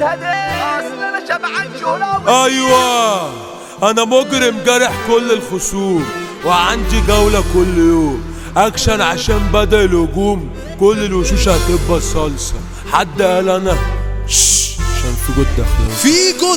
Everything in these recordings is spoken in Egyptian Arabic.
نتهدي اصل انا شبعان شهرة ايوه انا مجرم جارح كل الخصوم وعندي جولة كل يوم اكشن عشان بدأ الهجوم كل الوشوش هتبقى صلصة حد قال انا شش عشان في جود داخلي فيجو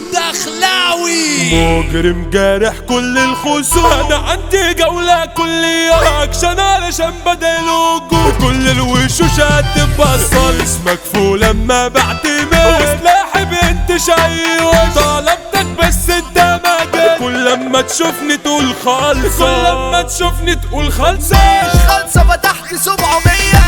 الدخلاوي مجرم جارح كل الخصوم انا عندي جولة كل يوم اكشن علشان بدل الهجوم كل الوشوش هتبقى صلص مكفول لما بعتمد وسلاحي بنت شيء طلبتك بس انت ما جيت كل لما تشوفني تقول خالصة كل لما تشوفني تقول خالصة خلصة فتحت 700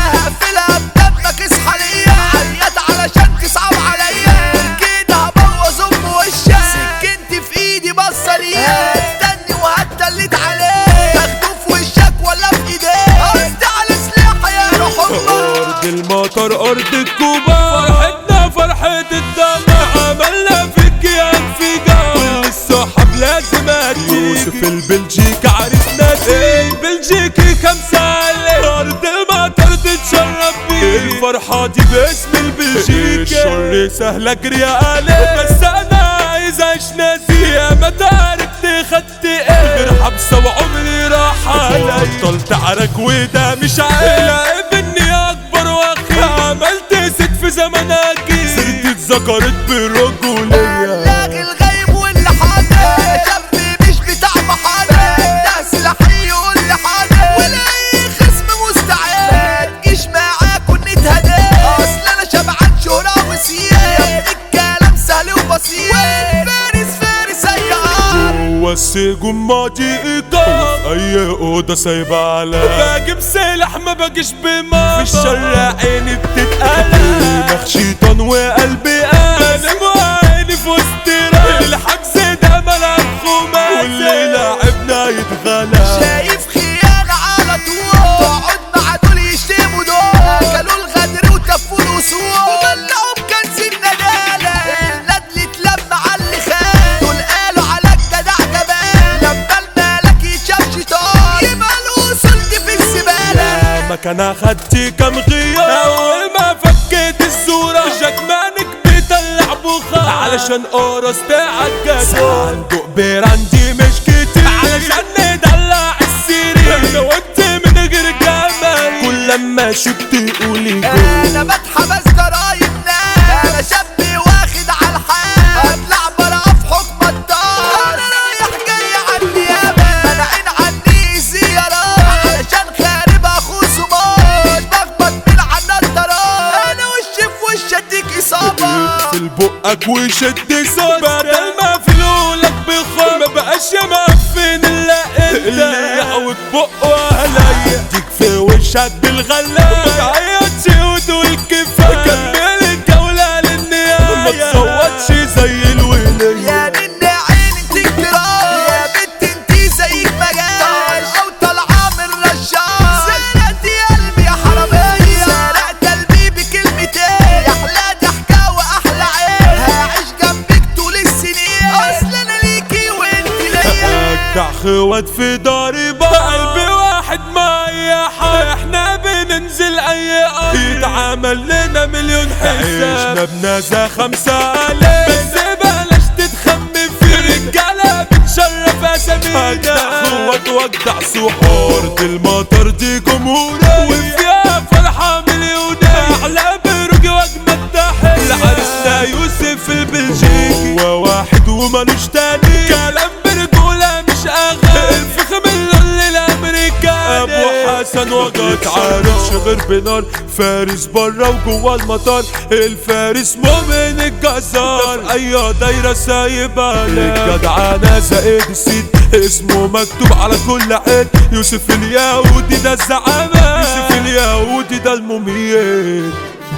هقفلها بدمك اصحى ليا عيات علشان تصعب عليا كده هبوظ ام وشك سكنتي في ايدي بصة ليا استني وهتلت عليك تاخده في وشك ولا في ايديك قصدي على سلاحة يا روح امك أرض المطر أرض الكوبا فرحتنا فرحة الدمع عملنا في الجيان في كل الصحاب لازم هتيجي يوسف البلجيكي عرفنا البلجيكي كم سالة أرض المطر تتشرب بيه الفرحة دي باسم البلجيكي الشر سهل أجري عليه بس أنا عايز أعيش ناسية ما تعرفت خدت إيه غير حبسة وعمري راح علي بطلت عرك وده مش عيب اني اكبر واخي عملت ست في زمن اكيد سيرتي اتذكرت بالرجولية لاغي الغيب واللي حاضر شاب مش بتاع محاضر ده سلاحي يقول لي حاضر ولاقي خصم مستعد ما تجيش معاكوا نتهدى اصل انا شبعان شهرة وسير يا ابني الكلام سهل وبسيط فارس فارس اي ارض جوا السجون ماضي ايقاف اي اوضه سايبه على بجيب سلاح ما بجيش بما في الشر عيني بتتقلب دماغ شيطان وقلبي قاس انا وعيني في وسط راس الحجز ده ملعب خماسي واللي لعبنا يتغلب شايف خيانة على طول تقعد مع دول يشتموا دول اكلوا الغدر وتفوا الاصول ودلعوا بكنز الندالة الندل اتلم على اللي خان دول قالوا على الجدع جبان لما الملك يتشاف شيطان يبقى الاصول دي في الزبالة ما كان اخدت كام غياب اول ما فكيت الصورة جاكمانك بيطلع بخار علشان قرص تعجز عنده قبير عندي مش كتير علشان ندلع السرير لو انت من غير جمال كل لما شفت تقولي انا بتحبس جرايم ناس انا شاب واخد على الحال اطلع برا في حكم الدار انا رايح جاي على النيابه منعين عني زيارات علشان خارب اخو صمات بخبط من على النضارات انا وشي في وش اديك اصابه في بقك وشد صوت بدل ما فلولك بخار ما بقاش مقفين الا انت اللي يعوج بقه عليا اديك في وشك بالغلاب عيط وتقول كفايه كمل الجوله للنهايه ما تصوتش زي الوليه يا نن عين انت اجتراح يا بنت انت زيك مجال او طالعه من رشاش سرقتي قلبي يا حرامية سرقت قلبي بكلمتين يا احلى ضحكة واحلى عين هعيش جنبك طول السنين اصل انا ليكي وانت ليا اجدع خوات في داري بقلبي واحد مع اي حد احنا بننزل اي ارض يتعامل لنا مليون حساب عيشنا بنازا خمسة الف بس بلاش تتخمم في رجالة بتشرف اسامينا اجدع خوات واجدع سحور دي المطر دي جمهورية وفيها فرحة مليونية احلى بروج واجمد تحية لعرسنا يوسف البلجيكي هو واحد ومالوش تاني كلام برجولة مش اغاني الفخم اللي الامريكاني ابو حسن وجد عارفش غير بنار فارس برا وجوا المطار الفارس مؤمن الجزار اي دايرة سايبها الجدعانة زائد السيد اسمه مكتوب على كل عين يوسف اليهودي ده الزعامة يوسف اليهودي ده المميت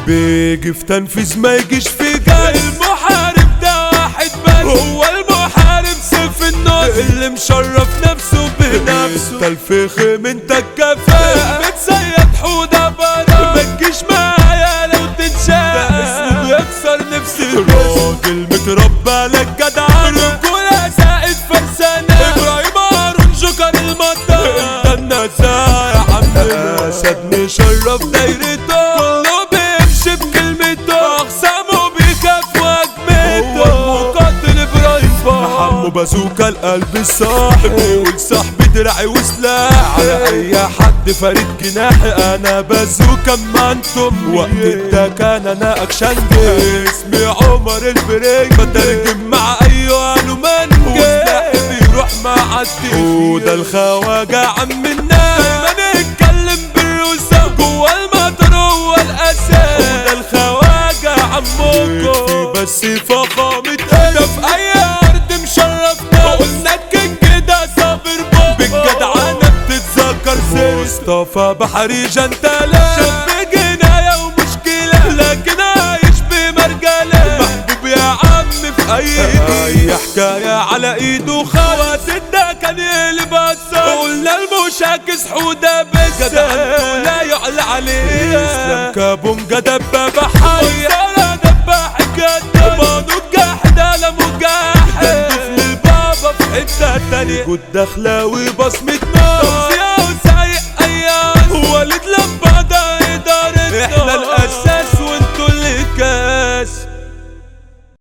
بيجي في تنفيذ ما يجيش في جاي المحارب ده واحد بس هو المحارب سيف النص اللي مشرف نفسه بنفسه انت الفخم انت الكفاءة متسيد حودة برا ما تجيش معايا لو تنشاء ده اسمه بيكسر نفس الراجل متربى لك جدع رجولة زائد فرسانة ابراهيم هارون جوكر المطر انت النزاع يا عم اسد مشرف دايرته كله بيمشي بكلمته اقسامه بيخاف واجمل قلبي الصاحب بيقول صاحبي دراعي وسلاح على اي حد فريد جناحي انا بازوكا اما انتم وقت التكان انا اكشنجي اسمي عمر البريك بترجم مع اي قالوا منجي وسلاحي بيروح مع الدين وده الخواجة عم الناس دايما نتكلم بالرسا جوا المطر هو الاساس وده الخواجة عمكم بس فخامة ده في اي ارض مشرفنا قلنا الكينج كده صابر بابا بالجدعنة بتتذكر سر مصطفى بحري جنتلة شاب جناية ومشكلة لكن عايش بمرجلة محبوب يا عم في اي اي حكاية على ايده خوات ده كان يقلب الصف قلنا المشاكس حودة بس لا يعلى عليه اسلام كابونجا دبابة حية دباح جدا بانو جاحد على مجاحد طفل البابا في حتة تانية جود دخلاوي بصمة نار يا وسايق ايام ولد لمبة